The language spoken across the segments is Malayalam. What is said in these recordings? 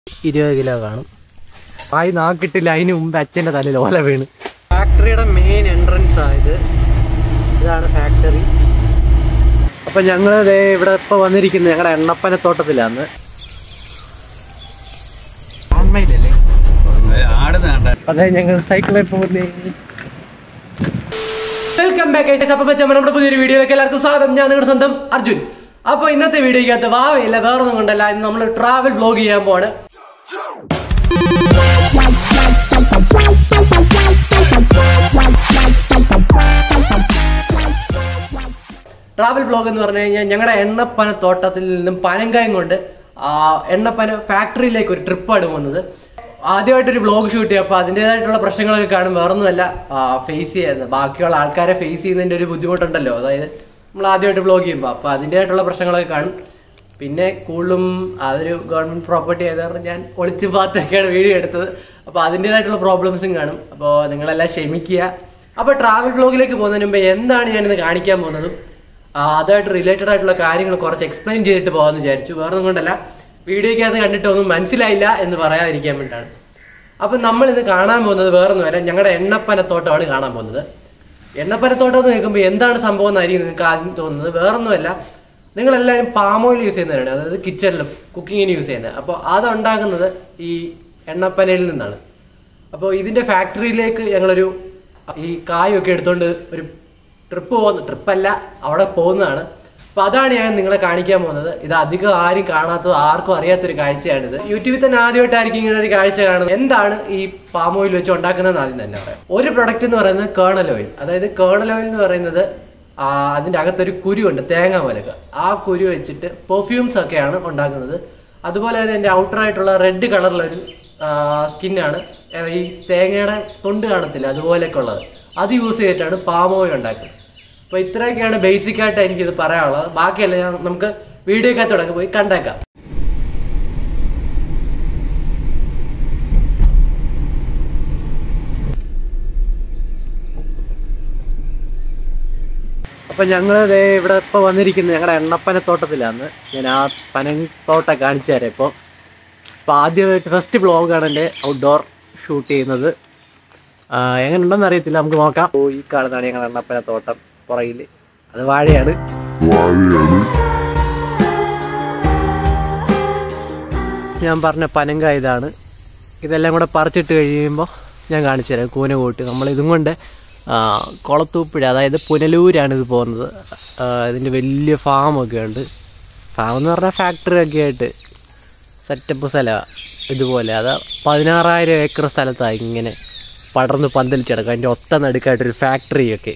ഇരുപത് കിലോ കാണും ആയി നാക്കിട്ടില്ല അതിന് മുമ്പ് അച്ഛൻ്റെ തലയിൽ ഓല വീണ് ഫാക്ടറിയുടെ മെയിൻ എൻട്രൻസ് ആയത് ഇതാണ് ഫാക്ടറി അപ്പം ഞങ്ങൾ ഇവിടെ ഇപ്പോൾ വന്നിരിക്കുന്നത് ഞങ്ങളുടെ എണ്ണപ്പനത്തോട്ടത്തിലാണ് ഓൺമയിലല്ലേ ആടുന്ന കണ്ട അതെ ഞങ്ങൾ സൈക്കിളിൽ പോകുന്നേ വെൽക്കം ബാക്ക് അപ്പം വെച്ചാൽ നമ്മുടെ പുതിയൊരു വീഡിയോയിലേക്ക് എല്ലാവർക്കും സ്വാഗതം ഞാൻ നിങ്ങളുടെ സ്വന്തം അർജുൻ അപ്പോൾ ഇന്നത്തെ വീഡിയോയ്ക്കകത്ത് വാവയില്ല വേറെ ഒന്നും കൊണ്ടല്ല ഇന്ന് നമ്മൾ ട്രാവൽ വ്ലോഗ് ചെയ്യാൻ പോവാണ് ട്രാവൽ വ്ലോഗ് എന്ന് പറഞ്ഞു കഴിഞ്ഞാൽ ഞങ്ങളുടെ എണ്ണപ്പന തോട്ടത്തിൽ നിന്നും പനങ്കായം കൊണ്ട് ആ, എണ്ണപ്പന ഫാക്ടറിയിലേക്ക് ഒരു ട്രിപ്പാണ് വന്നത് ആദ്യമായിട്ടൊരു വ്ലോഗ് ഷൂട്ട് ചെയ്യുക അപ്പോൾ അതിൻ്റെതായിട്ടുള്ള പ്രശ്നങ്ങളൊക്കെ കാണും വേറൊന്നുമല്ല ഫേസ് ചെയ്യുന്നത് ബാക്കിയുള്ള ആൾക്കാരെ ഫേസ് ചെയ്യുന്നതിൻ്റെ ഒരു ബുദ്ധിമുട്ടുണ്ടല്ലോ അതായത് നമ്മൾ ആദ്യമായിട്ട് വ്ലോഗ് ചെയ്യുമ്പോൾ അപ്പോൾ അതിൻ്റെതായിട്ടുള്ള പ്രശ്നങ്ങളൊക്കെ കാണും പിന്നെ കൂടുതലും അതൊരു ഗവൺമെൻറ് പ്രോപ്പർട്ടി ആയത് കാരണം ഞാൻ ഒളിച്ച് പാത്തൊക്കെയാണ് വീഡിയോ എടുത്തത് അപ്പോൾ അതിൻ്റെതായിട്ടുള്ള പ്രോബ്ലംസും കാണും അപ്പോൾ നിങ്ങളെല്ലാം ക്ഷമിക്കുക അപ്പോൾ ട്രാവൽ വ്ലോഗിലേക്ക് പോകുന്നതിന് മുമ്പ് എന്താണ് ഞാനിന്ന് കാണിക്കാൻ പോകുന്നതും ആ, അതുമായിട്ട് റിലേറ്റഡ് ആയിട്ടുള്ള കാര്യങ്ങൾ കുറച്ച് എക്സ്പ്ലെയിൻ ചെയ്തിട്ട് പോകാമെന്ന് വിചാരിച്ചു വേറെ ഒന്നും കൊണ്ടല്ല വീഡിയോയ്ക്കകത്ത് കണ്ടിട്ടൊന്നും മനസ്സിലായില്ല എന്ന് പറയാതിരിക്കാൻ വേണ്ടിയിട്ടാണ് അപ്പം നമ്മൾ ഇന്ന് കാണാൻ പോകുന്നത് വേറൊന്നുമല്ല ഞങ്ങളുടെ എണ്ണപ്പനത്തോട്ടമാണ് കാണാൻ പോകുന്നത് എണ്ണപ്പനത്തോട്ടം എന്ന് കേൾക്കുമ്പോൾ എന്താണ് സംഭവം എന്നായിരിക്കും നിങ്ങൾക്ക് ആദ്യം തോന്നുന്നത് വേറൊന്നുമല്ല നിങ്ങളെല്ലാവരും പാം ഓയിൽ യൂസ് ചെയ്യുന്നവരാണ് അതായത് കിച്ചണിൽ കുക്കിങ്ങിന് യൂസ് ചെയ്യുന്നത് അപ്പോൾ അതുണ്ടാക്കുന്നത് ഈ എണ്ണപ്പനയിൽ നിന്നാണ് അപ്പോൾ ഇതിൻ്റെ ഫാക്ടറിയിലേക്ക് ഞങ്ങളൊരു ഈ കായൊക്കെ എടുത്തുകൊണ്ട് ഒരു ട്രിപ്പ് പോകുന്ന ട്രിപ്പല്ല അവിടെ പോകുന്നതാണ് അപ്പോൾ അതാണ് ഞാൻ നിങ്ങളെ കാണിക്കാൻ പോകുന്നത് ഇത് അധികം ആരും കാണാത്തത് ആർക്കും അറിയാത്തൊരു കാഴ്ചയാണിത് യൂട്യൂബിൽ തന്നെ ആദ്യമായിട്ടായിരിക്കും ഇങ്ങനെ ഒരു കാഴ്ച കാണുന്നത് എന്താണ് ഈ പാം ഓയിൽ വെച്ച് ഉണ്ടാക്കുന്നതെന്ന് ആദ്യം തന്നെ പറയാം ഒരു പ്രൊഡക്റ്റ് എന്ന് പറയുന്നത് കേണൽ ഓയിൽ അതായത് കേണൽ ഓയിൽ എന്ന് പറയുന്നത് ആ, അതിന്റെ അകത്തൊരു കുരു ഉണ്ട് തേങ്ങ പോലൊക്കെ ആ കുരു വെച്ചിട്ട് പെർഫ്യൂംസ് ഒക്കെയാണ് ഉണ്ടാക്കുന്നത് അതുപോലെ തന്നെ അതിന്റെ ഔട്ടർ ആയിട്ടുള്ള റെഡ് കളറിലൊരു സ്കിന്നാണ് ഈ തേങ്ങയുടെ തൊണ്ട് കാണത്തില്ല അതുപോലെയൊക്കെ ഉള്ളത് അത് യൂസ് ചെയ്തിട്ടാണ് പാം ഓയിൽ ഉണ്ടാക്കുന്നത് അപ്പൊ ഇത്രയൊക്കെയാണ് ബേസിക് ആയിട്ട് എനിക്കിത് പറയാനുള്ളത് ബാക്കിയല്ല ഞാൻ നമുക്ക് വീഡിയോക്കകത്തോടൊക്കെ പോയി കണ്ടേക്കാം അപ്പം ഞങ്ങൾ ഇവിടെ ഇപ്പോൾ വന്നിരിക്കുന്നത് ഞങ്ങളുടെ എണ്ണപ്പനത്തോട്ടത്തിലാണ് ഞാൻ ആ പനത്തോട്ടം കാണിച്ചു തരാം ഇപ്പോൾ അപ്പോൾ ആദ്യമായിട്ട് ഫസ്റ്റ് ബ്ലോഗാണ് എൻ്റെ ഔട്ട്ഡോർ ഷൂട്ട് ചെയ്യുന്നത് ആ, എങ്ങനെ ഉണ്ടെന്ന് അറിയത്തില്ല നമുക്ക് നോക്കാം ഓ ഈ കാണുന്നതാണ് ഞങ്ങളുടെ എണ്ണപ്പനത്തോട്ടം പുറകിൽ അത് വാഴയാണ് ഞാൻ പറഞ്ഞ പനങ്ക ഇതാണ് ഇതെല്ലാം കൂടെ പറിച്ചിട്ട് കഴിയുമ്പോൾ ഞാൻ കാണിച്ചു തരാം കൂന കൂട്ടി നമ്മൾ ഇതും കൊണ്ട് ആ, കൊളത്തൂപ്പുഴ അതായത് പുനലൂരാണ് ഇത് പോകുന്നത് ആ, ഇതിൻ്റെ വലിയ ഫാമൊക്കെ ഉണ്ട് ഫാം എന്ന് പറഞ്ഞാൽ ഫാക്ടറി ഒക്കെ ആയിട്ട് സെറ്റപ്പ് സ്ഥലമാണ് ഇതുപോലെ അത് പതിനാറായിരം ഏക്കർ സ്ഥലത്താണ് ഇങ്ങനെ പടർന്ന് പന്തലിച്ചടക്കും അതിൻ്റെ ഒത്ത നടുക്കായിട്ടൊരു ഫാക്ടറിയൊക്കെ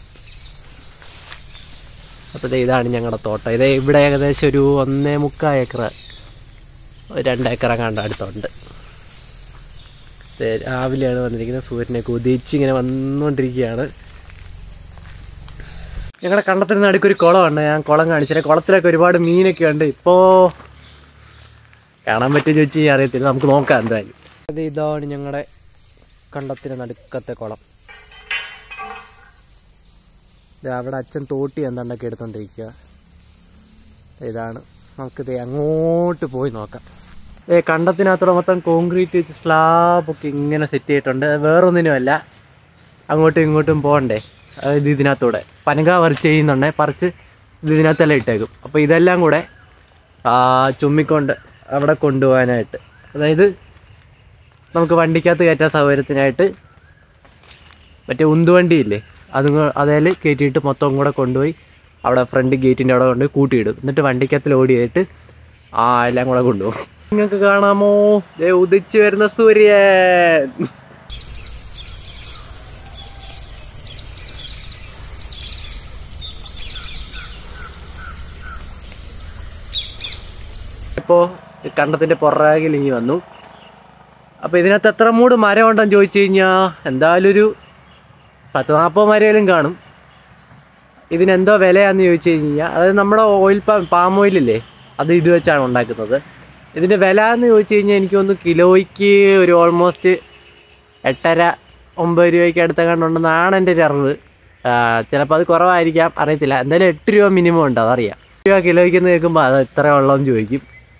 അപ്പോൾ ദേ ഇതാണ് ഞങ്ങളുടെ തോട്ടം ഇത് ഇവിടെ ഏകദേശം ഒരു ഒന്നേ മുക്കാൽ ഏക്കർ രണ്ട് ഏക്കർ കണ്ട അടുത്തുണ്ട് ദേ രാവിലെയാണ് വന്നിരിക്കുന്നത് സൂര്യനൊക്കെ ഉദിച്ച് ഇങ്ങനെ വന്നുകൊണ്ടിരിക്കുകയാണ് ഞങ്ങളുടെ കണ്ടത്തിന് നടുക്കൊരു കുളമുണ്ട് ഞാൻ കുളം കാണിച്ചില്ല കുളത്തിലൊക്കെ ഒരുപാട് മീനൊക്കെ ഉണ്ട് ഇപ്പോൾ കാണാൻ പറ്റുമോ ചോദിച്ചു കഴിഞ്ഞാൽ അറിയത്തില്ല നമുക്ക് നോക്കാം എന്തായാലും അത് ഇതാണ് ഞങ്ങളുടെ കണ്ടത്തിന് നടുക്കത്തെ കുളം ദേ അവിടെ അച്ഛൻ തോട്ടി എന്താണ്ടൊക്കെ എടുത്തോണ്ടിരിക്കുക ഇതാണ് നമുക്കിത് അങ്ങോട്ട് പോയി നോക്കാം ഏ കണ്ടത്തിനകത്തൂടെ മൊത്തം കോൺക്രീറ്റ് വെച്ച് സ്ലാബൊക്കെ ഇങ്ങനെ സെറ്റ് ചെയ്തിട്ടുണ്ട് അത് വേറൊന്നിനുമല്ല അങ്ങോട്ടും ഇങ്ങോട്ടും പോകണ്ടേ അതായത് ഇതിനകത്തൂടെ പനങ്ക പറിച്ച് ചെയ്യുന്നുണ്ടേ പറിച്ച് ഇത് ഇതിനകത്തെല്ലാം ഇട്ടേക്കും അപ്പോൾ ഇതെല്ലാം കൂടെ ആ, ചുമ്മിക്കൊണ്ട് അവിടെ കൊണ്ടുപോകാനായിട്ട് അതായത് നമുക്ക് വണ്ടിക്കകത്ത് കയറ്റാൻ സൗകര്യത്തിനായിട്ട് മറ്റേ ഉന്തുവണ്ടിയില്ലേ അതും അതേൽ കയറ്റിയിട്ട് മൊത്തം കൂടെ കൊണ്ടുപോയി അവിടെ ഫ്രണ്ട് ഗേറ്റിൻ്റെ അവിടെ കൊണ്ടുപോയി കൂട്ടിയിടും എന്നിട്ട് വണ്ടിക്കകത്ത് ലോഡ് ചെയ്തിട്ട് ആ എല്ലാം കൂടെ കൊണ്ടുപോകും നിങ്ങൾക്ക് കാണാമോ ദേ ഉദിച്ചു വരുന്ന സൂര്യൻ ഇപ്പോൾ കണ്ടത്തിൻ്റെ പുറകിൽ ഇനി വന്നു അപ്പോൾ ഇതിനകത്ത് എത്ര മൂട് മരം ഉണ്ടെന്ന് ചോദിച്ചു കഴിഞ്ഞാൽ എന്തായാലും ഒരു പത്ത് നാൽപ്പത് മരയിലും കാണും ഇതിനെന്തോ വിലയാന്ന് ചോദിച്ചു കഴിഞ്ഞാൽ അതായത് നമ്മുടെ ഓയിൽ പാം പാം ഓയിലില്ലേ അത് ഇത് വെച്ചാണ് ഉണ്ടാക്കുന്നത് ഇതിൻ്റെ വില എന്ന് ചോദിച്ചു കഴിഞ്ഞാൽ എനിക്ക് തോന്നുന്നു കിലോയ്ക്ക് ഒരു ഓൾമോസ്റ്റ് എട്ടര ഒമ്പത് രൂപയ്ക്ക് അടുത്തെങ്ങാണ്ടുണ്ടെന്നാണ് എൻ്റെ ഒരു അറിവ് ചിലപ്പോൾ അത് കുറവായിരിക്കാം അറിയത്തില്ല എന്തായാലും എട്ട് രൂപ മിനിമം ഉണ്ട് അതറിയാം എട്ട് രൂപ കിലോയ്ക്ക് എന്ന് കേൾക്കുമ്പോൾ അത് എത്ര ഉള്ളതെന്ന് ചോദിക്കും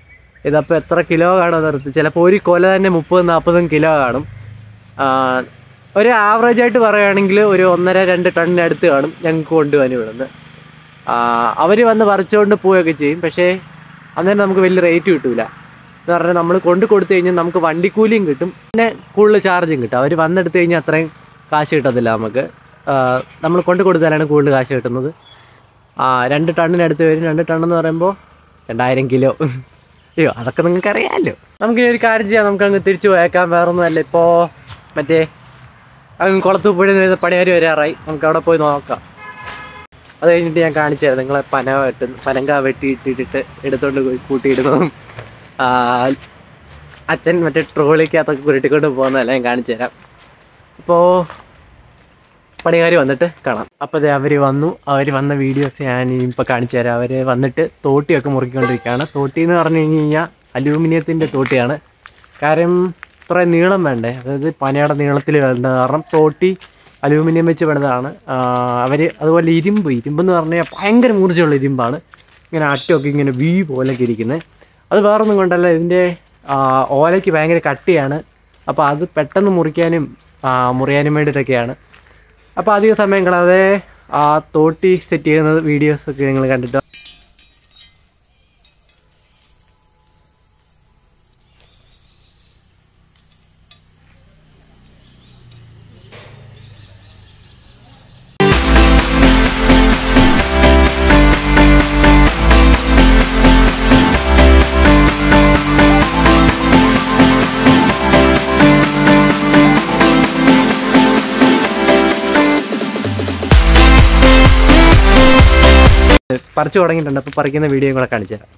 ഇതപ്പോൾ എത്ര കിലോ കാണുമെന്ന് നിർത്തി ചിലപ്പോൾ ഒരു കൊല തന്നെ മുപ്പതും നാൽപ്പതും കിലോ കാണും ആ, ഒരു ആവറേജ് ആയിട്ട് പറയുകയാണെങ്കിൽ ഒരു ഒന്നര രണ്ട് ടണ്ണിന് അടുത്ത് കാണും ഞങ്ങൾക്ക് കൊണ്ടുപോകാൻ ഇവിടുന്ന് അവർ വന്ന് പറിച്ചുകൊണ്ട് പോവുകയൊക്കെ ചെയ്യും പക്ഷേ അന്നേരം നമുക്ക് വലിയ റേറ്റ് കിട്ടൂല എന്ന് പറഞ്ഞാൽ നമ്മൾ കൊണ്ട് കൊടുത്തു കഴിഞ്ഞാൽ നമുക്ക് വണ്ടിക്കൂലിയും കിട്ടും പിന്നെ കൂടുതൽ ചാർജും കിട്ടും അവർ വന്നെടുത്ത് കഴിഞ്ഞാൽ അത്രയും കാശ് കിട്ടത്തില്ല നമുക്ക് നമ്മൾ കൊണ്ട് കൊടുത്താലാണ് കൂടുതൽ കാശ് കിട്ടുന്നത് ആ രണ്ട് ടണ്ണിനടുത്ത് വരും രണ്ട് ടണ്ണെന്ന് പറയുമ്പോൾ രണ്ടായിരം കിലോ അയ്യോ അതൊക്കെ നിങ്ങൾക്ക് അറിയാമല്ലോ നമുക്ക് ഇനി ഒരു കാര്യം ചെയ്യാം നമുക്ക് അങ്ങ് തിരിച്ചു പോയേക്കാം വേറൊന്നുമല്ല ഇപ്പോൾ മറ്റേ അങ്ങ് കുളത്തൂപ്പുഴ പണിയാർ വരാറായി നമുക്ക് അവിടെ പോയി നോക്കാം അത് കഴിഞ്ഞിട്ട് ഞാൻ കാണിച്ചു തരാം നിങ്ങളെ പന വെട്ട് പനങ്ക വെട്ടിയിട്ടിട്ട് എടുത്തോണ്ട് പോയി കൂട്ടിയിടുന്നതും ആ, അച്ഛൻ മറ്റേ ട്രോളിക്കകത്തൊക്കെ കുരുട്ടിക്കൊണ്ട് പോകുന്നതല്ല ഞാൻ കാണിച്ചു തരാം അപ്പോൾ പണിക്കാർ വന്നിട്ട് കാണാം അപ്പോൾ അതെ അവർ വന്നു അവർ വന്ന വീഡിയോസ് ഞാൻ ഇപ്പോൾ കാണിച്ചു തരാം അവർ വന്നിട്ട് തോട്ടിയൊക്കെ മുറുക്കിക്കൊണ്ടിരിക്കുകയാണ് തോട്ടി എന്ന് പറഞ്ഞു കഴിഞ്ഞ് കഴിഞ്ഞാൽ അലൂമിനിയത്തിൻ്റെ തോട്ടിയാണ് കാര്യം ഇത്ര നീളം വേണ്ടേ അതായത് പനയുടെ നീളത്തിൽ വേണ്ട കാരണം തോട്ടി അലൂമിനിയം വെച്ച് പണിതാണ് അവർ അതുപോലെ ഇരുമ്പ് ഇരുമ്പ് എന്ന് പറഞ്ഞു കഴിഞ്ഞാൽ ഭയങ്കര മൂർച്ചയുള്ള ഇരുമ്പാണ് ഇങ്ങനെ അട്ടയൊക്കെ ഇങ്ങനെ വി പോലൊക്കെ ഇരിക്കുന്നത് അത് വേറൊന്നും കൊണ്ടല്ല ഇതിൻ്റെ ആ, ഓലയ്ക്ക് ഭയങ്കര കട്ടിയാണ് അപ്പോൾ അത് പെട്ടെന്ന് മുറിക്കാനും ആ, മുറിയാനും വേണ്ടിയിട്ടൊക്കെയാണ് അപ്പോൾ അധിക സമയം കളാതെ ആ തോട്ടി സെറ്റ് ചെയ്യുന്ന വീഡിയോസ് ഒക്കെ നിങ്ങൾ കണ്ടിട്ട് പറിച്ചു തുടങ്ങിയിട്ടുണ്ട് അപ്പോൾ പറിക്കുന്ന വീഡിയോ കൂടെ കാണിച്ചു തരാം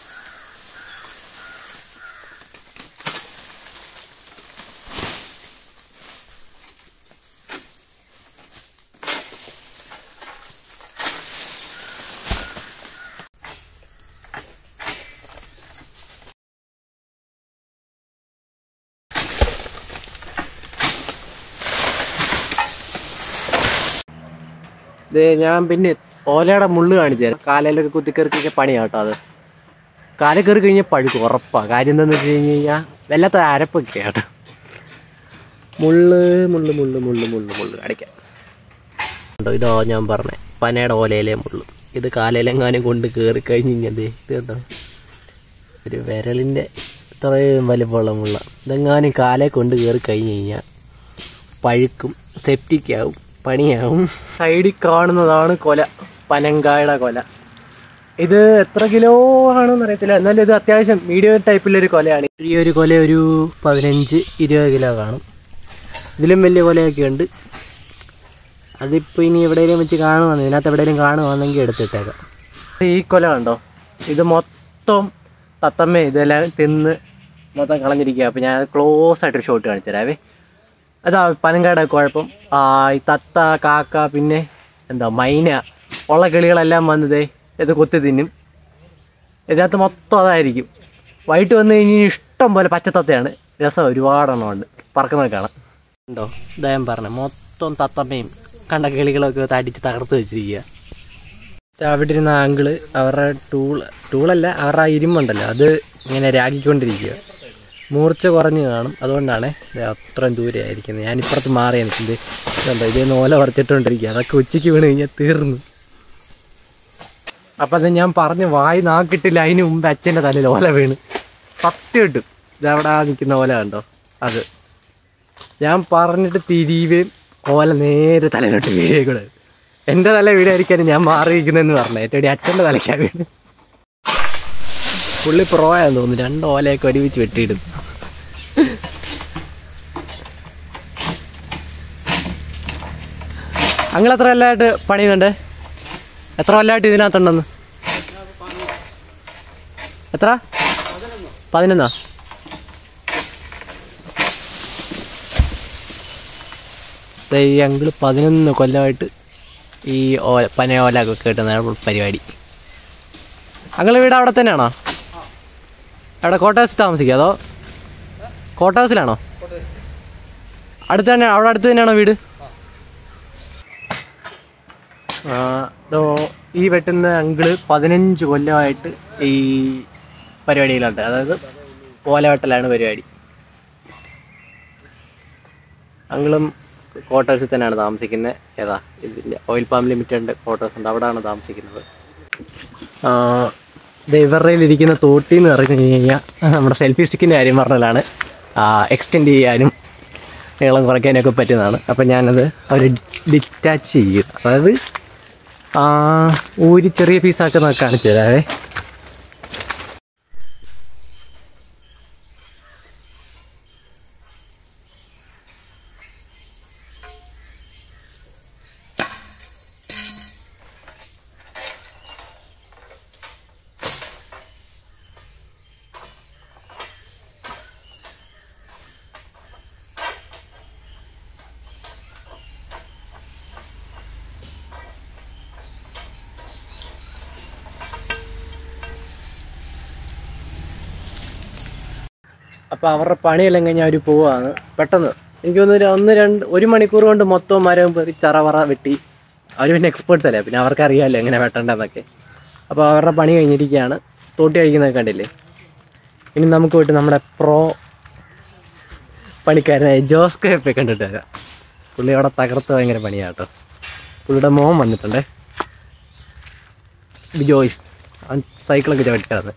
ഇത് ഞാൻ പിന്നെ ഓലയുടെ മുള്ള് കാണിച്ചു തരാം കാലയിലൊക്കെ കുത്തിക്കയറിക്കഴിഞ്ഞാൽ പണിയാണ് കേട്ടോ അത് കാലിൽ കയറി കഴിഞ്ഞാൽ പഴുക്കും ഉറപ്പാണ് കാര്യം എന്താണെന്ന് വെച്ച് കഴിഞ്ഞ് കഴിഞ്ഞാൽ വല്ലാത്ത അരപ്പൊക്കെ കേട്ടോ മുള്ള് മുള്ള് മുള്ള് മുള്ള് മുള്ള് മുള്ള് അടിക്കാം ഉണ്ടോ ഇതോ ഞാൻ പറഞ്ഞേ പനയുടെ ഓലയിലെ മുള്ളു ഇത് കാലയിലെങ്ങാനും കൊണ്ട് കയറി കഴിഞ്ഞ് കഴിഞ്ഞാൽ ദേ ഇത് കണ്ടോ ഒരു വിരലിൻ്റെ ഇത്രയും വലിപ്പമുള്ള മുള്ള ഇതെങ്ങാനും കാലെ കൊണ്ട് കയറി കഴിഞ്ഞ് കഴിഞ്ഞാൽ പഴുക്കും സെപ്റ്റിക് ആവും പണിയാവും സൈഡിൽ കാണുന്നതാണ് കൊല പനങ്കായുടെ കൊല ഇത് എത്ര കിലോ ആണെന്ന് അറിയത്തില്ല എന്നാലും ഇത് അത്യാവശ്യം മീഡിയം ടൈപ്പിലൊരു കൊലയാണ് ഈ ഒരു കൊല ഒരു പതിനഞ്ച് ഇരുപത് കിലോ കാണും ഇതിലും വലിയ കൊലയൊക്കെ ഉണ്ട് അതിപ്പോൾ ഇനി എവിടെയെങ്കിലും വെച്ച് കാണുവാണ് ഇതിനകത്ത് എവിടെയെങ്കിലും കാണുവാണെങ്കിൽ എടുത്തിട്ടേക്കാം ഈ കൊല കണ്ടോ ഇത് മൊത്തം തത്തമ്മ ഇതെല്ലാം തിന്ന് മൊത്തം കളഞ്ഞിരിക്കുക അപ്പോൾ ഞാൻ ക്ലോസ് ആയിട്ടൊരു ഷോട്ട് കാണിച്ചു തരാവേ അതാ പനങ്കാട് കുഴപ്പം ആ, ഈ തത്ത കാക്ക പിന്നെ എന്താ മൈന ഉള്ള കിളികളെല്ലാം വന്നതേ ഇത് കൊത്തി തിന്നും ഇതിനകത്ത് മൊത്തം അതായിരിക്കും വൈകിട്ട് വന്നു കഴിഞ്ഞാൽ ഇഷ്ടം പോലെ പച്ചത്തത്തയാണ് രസം ഒരുപാടെണ്ണം ഉണ്ട് പറക്കുന്നത് കാണാം ഉണ്ടോ ഇതാ ഞാൻ പറഞ്ഞത് മൊത്തം തത്തമ്മയും കണ്ട കിളികളൊക്കെ തടിച്ച് തകർത്ത് വെച്ചിരിക്കുക അവിടെ ഇരുന്ന ആങ്കിള് അവരുടെ ടൂൾ ടൂളല്ല അവരുടെ ആ ഇരുമ്പുണ്ടല്ലോ അത് ഇങ്ങനെ രാഗിക്കൊണ്ടിരിക്കുക മൂർച്ച കുറഞ്ഞ് കാണും അതുകൊണ്ടാണ് ഇത് അത്രയും ദൂരെ ആയിരിക്കുന്നത് ഞാൻ ഇപ്പുറത്ത് മാറി നിൽക്കുന്നത് ഇതുണ്ടോ ഇതേ നോല പറിച്ചിട്ടുകൊണ്ടിരിക്കുക അതൊക്കെ ഉച്ചയ്ക്ക് വീണ് കഴിഞ്ഞാൽ തീർന്നു അപ്പം അത് ഞാൻ പറഞ്ഞ് വായി നാക്കിട്ടില്ല അതിന് മുമ്പ് അച്ഛൻ്റെ തലയിൽ ഓല വീണ് സത്യം കിട്ടും ഇതവിടെ നിൽക്കുന്ന ഓല കണ്ടോ അത് ഞാൻ പറഞ്ഞിട്ട് തിരിയുകയും ഓല നേരെ തലയിലോട്ട് വീഴുകയും കൂടെ എൻ്റെ തല വീടായിരിക്കാനും ഞാൻ മാറിയിരിക്കുന്നതെന്ന് പറഞ്ഞു ഏറ്റവും അച്ഛൻ്റെ തലയ്ക്കാ വീണ് പുള്ളി പ്രോയാന്ന് തോന്നുന്നു രണ്ട് ഓലയൊക്കെ ഒരുമിച്ച് വെട്ടിയിടും അങ്ങൾ എത്ര കൊല്ലമായിട്ട് പണിയുന്നുണ്ട് എത്ര കൊല്ലമായിട്ട് ഇതിനകത്തുണ്ടെന്ന് എത്ര പതിനൊന്നാ ദേ ഈ അങ്കിള് പതിനൊന്ന് കൊല്ലമായിട്ട് ഈ ഓല പന ഓല ഒക്കെ കിട്ടുന്ന പരിപാടി അങ്ങളെ വീട് അവിടെ തന്നെയാണോ അവിടെ കോട്ടേഴ്സ് താമസിക്കുക അതോ കോട്ടേഴ്സിലാണോ അടുത്ത് തന്നെ അവിടെ അടുത്ത് തന്നെയാണോ വീട് ആ, ദോ ഈ വെട്ടുന്ന അങ്കിള് പതിനഞ്ച് കൊല്ലമായിട്ട് ഈ പരിപാടിയിലുണ്ട് അതായത് ഓലവെട്ടലാണ് പരിപാടി അങ്ങളും ക്വാർട്ടേഴ്സിൽ തന്നെയാണ് താമസിക്കുന്നത് ഏതാ ഇതില്ല ഓയിൽ പാം ലിമിറ്റഡ് ക്വാർട്ടേഴ്സ് ഉണ്ട് അവിടെയാണ് താമസിക്കുന്നത് ആ, ദേ ഇവരുടെ ഇരിക്കുന്ന തോട്ടി എന്ന് പറഞ്ഞു കഴിഞ്ഞാൽ നമ്മുടെ സെൽഫി സ്റ്റിക്കിൻ്റെ കാര്യം പറഞ്ഞതാണ് എക്സ്റ്റെൻഡ് ചെയ്യാനും നീളം കുറയ്ക്കാനൊക്കെ പറ്റുന്നതാണ് അപ്പം ഞാനത് അവർ ഡിറ്റാച്ച് ചെയ്യും അതായത് ആ, ഊരി ചെറിയ പീസാക്കുന്ന കാണിച്ചു തരാവേ അപ്പോൾ അവരുടെ പണിയെല്ലാം കഴിഞ്ഞ് അവർ പോവാണ് പെട്ടെന്ന് എനിക്ക് തോന്നുന്നു ഒരു ഒന്ന് രണ്ട് ഒരു മണിക്കൂർ കൊണ്ട് മൊത്തം മരം പെറി ചറവറ വെട്ടി അവർ പിന്നെ എക്സ്പേർട്സ് അല്ലേ പിന്നെ അവർക്ക് അറിയാമല്ലോ എങ്ങനെ വെട്ടണ്ടെന്നൊക്കെ അപ്പോൾ അവരുടെ പണി കഴിഞ്ഞിരിക്കുകയാണ് തോട്ടി കഴിക്കുന്നതൊക്കെ കണ്ടില്ലേ ഇനി നമുക്ക് പോയിട്ട് നമ്മുടെ പ്രോ പണിക്കാരനായ ജോസ് കെപ്പെ കണ്ടിട്ട് വരാം പുള്ളി അവിടെ തകർത്ത് ഭയങ്കര പണിയാട്ടോ പുള്ളിയുടെ മോൻ വന്നിട്ടുണ്ടേ ബിജോയ്സ് അവൻ സൈക്കിളൊക്കെ ചവിട്ടിയാണ്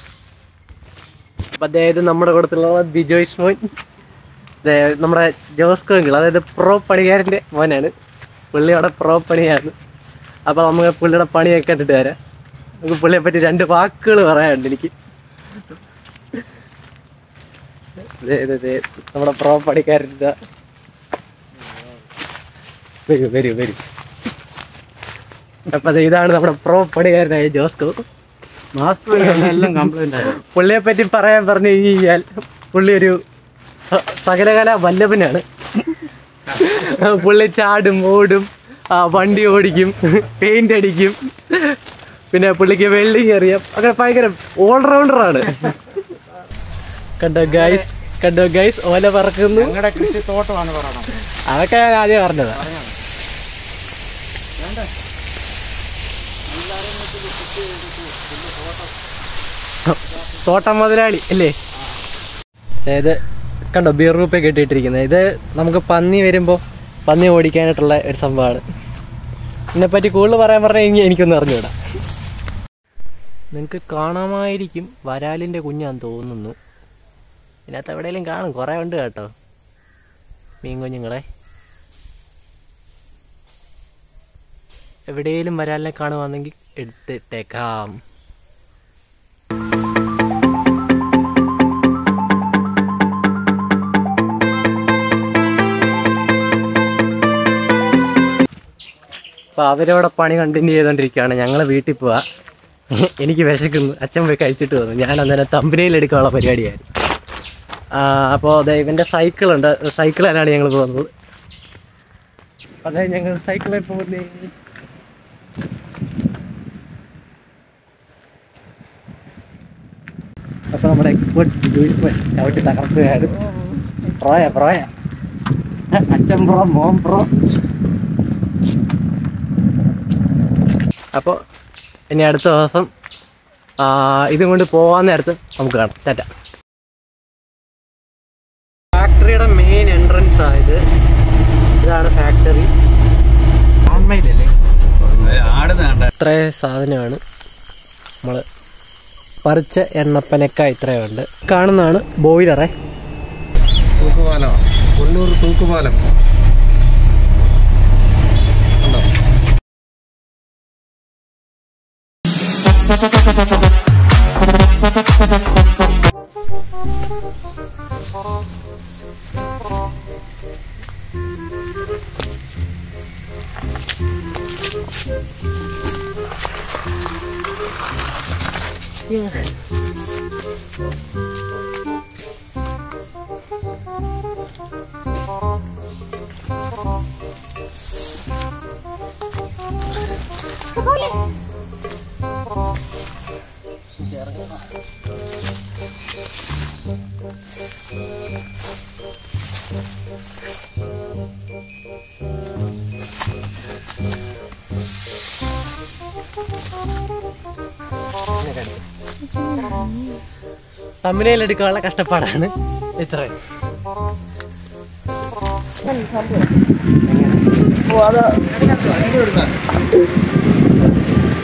അപ്പം അതായത് നമ്മുടെ കൂട്ടത്തിലുള്ള ബിജോയ്സ് മോൻ ദേ നമ്മുടെ ജോസ് കോങ്കിൾ അതായത് പ്രോ പണിക്കാരൻ്റെ മോനാണ് പുള്ളി അവിടെ പ്രോ പണിയാണ് അപ്പോൾ നമുക്ക് പുള്ളിയുടെ പണിയൊക്കെ കണ്ടിട്ട് വരാം നമുക്ക് പുള്ളിയെ പറ്റി രണ്ട് വാക്കുകൾ പറയാനുണ്ട് എനിക്ക് ദേ, ദേ, ദേ, നമ്മുടെ പ്രോ പണിക്കാരൻ്റെ വരൂ വരൂ വരൂ അപ്പം ദേ ഇതാണ് നമ്മുടെ പ്രോ പണിക്കാരനായ ജോസ്കോ മാസ്ക് എല്ലാം കംപ്ലൈന്റ് ആയിരുന്നു പുള്ളിയെ പറ്റി പറയാൻ പറഞ്ഞു കഴിഞ്ഞാൽ പുള്ളി ഒരു സ- സകലകല വല്ലഭനാണ് പുള്ളി ചാടും ഓടും ആ, വണ്ടി ഓടിക്കും പെയിന്റ് അടിക്കും പിന്നെ പുള്ളിക്ക് വെൽഡിങ് അറിയാം അങ്ങനെ ഭയങ്കര ഓൾറൗണ്ടറാണ് കണ്ടോ ഗൈസ് കണ്ടോ ഗൈസ് ഓല പറക്കുന്നു ഞങ്ങളുടെ കൃഷി തോട്ടമാണ് പറയണം അതൊക്കെ ഞാൻ ആദ്യം പറഞ്ഞതാ തോട്ടം മുതലാളി അല്ലേ അതായത് കണ്ടോ ബിയർ റൂപ്പേ കെട്ടിയിട്ടിരിക്കുന്നത് ഇത് നമുക്ക് പന്നി വരുമ്പോൾ പന്നി ഓടിക്കാനായിട്ടുള്ള ഒരു സംഭവമാണ് ഇതിനെപ്പറ്റി കൂടുതൽ പറയാൻ പറഞ്ഞു കഴിഞ്ഞാൽ എനിക്കൊന്നും അറിഞ്ഞൂടാ നിങ്ങൾക്ക് കാണാമായിരിക്കും വരാലിൻ്റെ കുഞ്ഞാന്ന് തോന്നുന്നു ഇതിനകത്ത് എവിടെയെങ്കിലും കാണും കുറേ ഉണ്ട് കേട്ടോ മീൻ കുഞ്ഞുങ്ങളെ എവിടെയെങ്കിലും വരാലിനെ കാണുവാണെങ്കിൽ എടുത്തിട്ടേക്കാം അപ്പോൾ അവരവിടെ പണി കണ്ടിന്യൂ ചെയ്തുകൊണ്ടിരിക്കുകയാണ് ഞങ്ങൾ വീട്ടിൽ പോവാ എനിക്ക് വിശക്കുന്നു അച്ഛൻ പോയി കഴിച്ചിട്ട് വന്നു ഞാൻ അന്നേരം തമ്പനയിൽ എടുക്കാനുള്ള പരിപാടിയായിരുന്നു അപ്പോൾ അതെ ഇവൻ്റെ സൈക്കിളുണ്ട് സൈക്കിൾ തന്നെയാണ് ഞങ്ങൾ പോകുന്നത് അതെ ഞങ്ങൾ സൈക്കിളിൽ പോകുന്നേ അപ്പോൾ നമ്മുടെ എക്സ്പേർട്ട് ചവിട്ടി തകർക്കുകയാണ് പ്രോയ പ്രോയ അച്ഛൻ പ്രോ മോൻ പ്രോ അപ്പോൾ ഇനി അടുത്ത ദിവസം ആ, ഇതും കൊണ്ട് പോകാൻ നേരത്ത് നമുക്ക് കാണാം ടാറ്റ ഫാക്ടറിയുടെ മെയിൻ എൻട്രൻസ് ആയത് ഇതാണ് ഫാക്ടറി ഓൺമൈലല്ലേ ആടുന്ന കണ്ട ഇത്ര സാധനമാണ് നമ്മൾ പറിച്ച എണ്ണപ്പനക്ക ഇത്രയുണ്ട് കാണുന്നതാണ് ബോയിലറേ തൂക്കുപാലമാണ് കൊല്ലൂർ തൂക്കുപാലം കണ്ടോ തമ്മിലയിൽ എടുക്കാനുള്ള കഷ്ടപ്പാടാണ് ഇത്രയും ഓ അത്